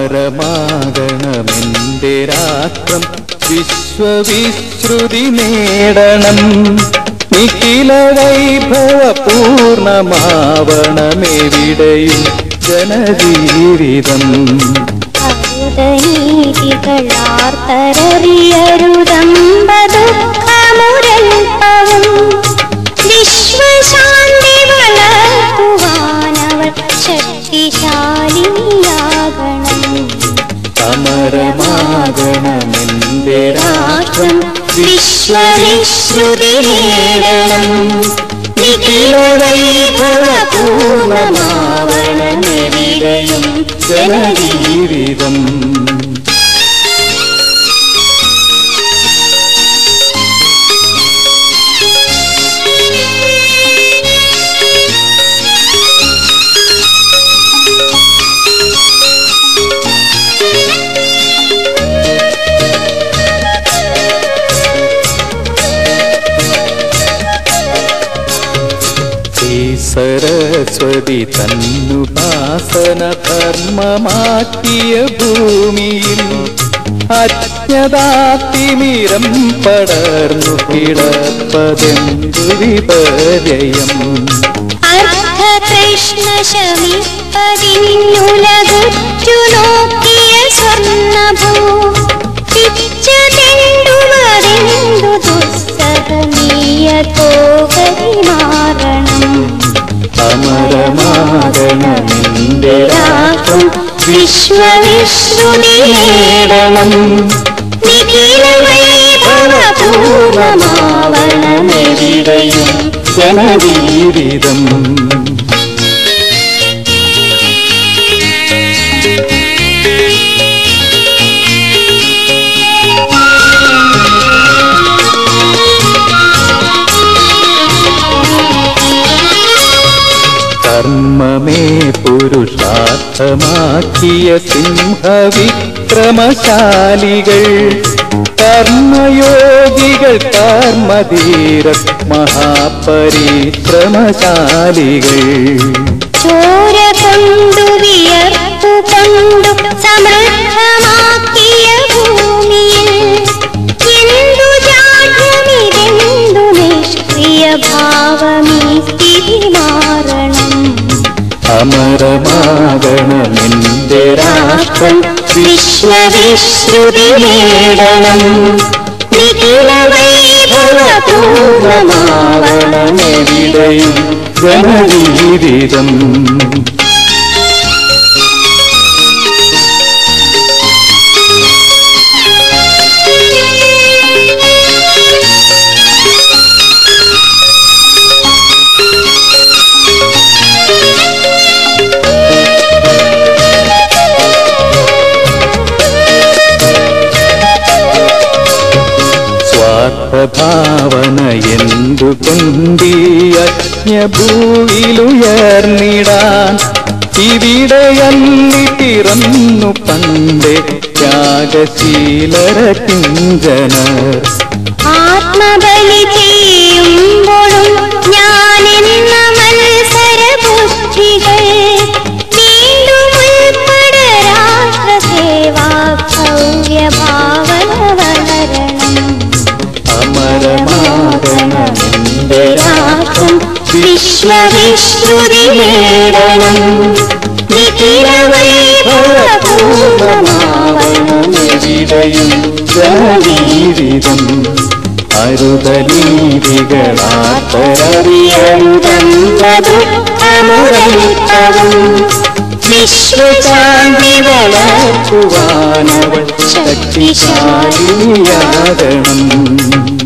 അമരമാകണമെന്റെ രാഷ്ട്രം വിശ്വവിശ്രുതി നേടണം നിഖില വൈഭവ പൂർണ്ണമാവണമെവിടെയും ജനജീവിതം ദുഃഖമുരൽപ്പവും വിശ്വശാന്തി വളർത്തുവാനവൾ ശക്തിശാലിയാകണം അമരമാകണമെന്റെ രാഷ്ട്രം വിശ്വവിശ്രുതി നേടണം നിഖില വൈഭവ പൂർണ്ണമാവണമെവിടെയും ജനജീവിതം ഈ സരസ്വതി തന്നുപാസന ധർമ്മമാക്കിയ ഭൂമിയിൽ അജ്ഞതാത്തിമിരം പടർന്നു കിടപ്പതെന്തു വിപര്യം അർദ്ധകൃഷ്ണ ശമിപ്പതിന്നുലകുറ്റു നോക്കിയ സ്വർണഭൂ പിച്ചതെണ്ടുവതെന്തു ദുസ്സഹനീയതോ മാറണം അമരമാകണമെന്റെ രാഷ്ട്രം വിശ്വവിശ്രുതി നേടണം നിഖില വൈഭവപൂർവമാവണമെവിടെയും ജനജീവിതം കർമ്മമേ പുരുഷാർത്ഥമാക്കിയ സിംഹവിക്രമശാലികൾ കർമ്മയോഗികൾ കർമ്മധീര മഹാപരിശ്രമശാലികൾ ചോര കൊണ്ടു വിയർപ്പു കൊണ്ടു സമൃദ്ധമാക്കിയ ഭൂമിയിൽ എന്തു ജാഠ്യമിതെന്തു നിഷ്ക്രിയ ഭാവമീ സ്ഥിതി മാറണം അമരമാകണമെന്റെ രാഷ്ട്രം വിശ്വവിശ്രുതി നേടണം നിഖില വൈഭവപൂർവമാവണമെവിടെയും ജനജീവിതം സ്വാർത്ഥഭാവന എന്തുകൊണ്ടീ അജ്ഞഭൂവിലുയർന്നിടാൻ ഇവിടെ പിറന്നു പണ്ട് ത്യാഗശീലര കിഞ്ചനർ ആത്മബലി ചെയ്യുമ്പോഴും ഞാനെന്ന മത്സര ബുദ്ധികൾ വീണ്ടും ഉൾപ്പെട രാഷ്ട്രസേവാ ഭവ്യഭാവന വളരണം അമരമാകണമെന്റെ രാഷ്ട്രം വിശ്വവിശ്രുതി നേടണം നിഖില വൈഭവപൂർവമാവണമെവിടെയും ജനജീവിതം അരുതനീതികളാത്തറിയരുതം ദുഃഖമുരളിത്തവും വിശ്വശാന്തി വളർത്തുവാനവൾ ശക്തിശാലിയാകണം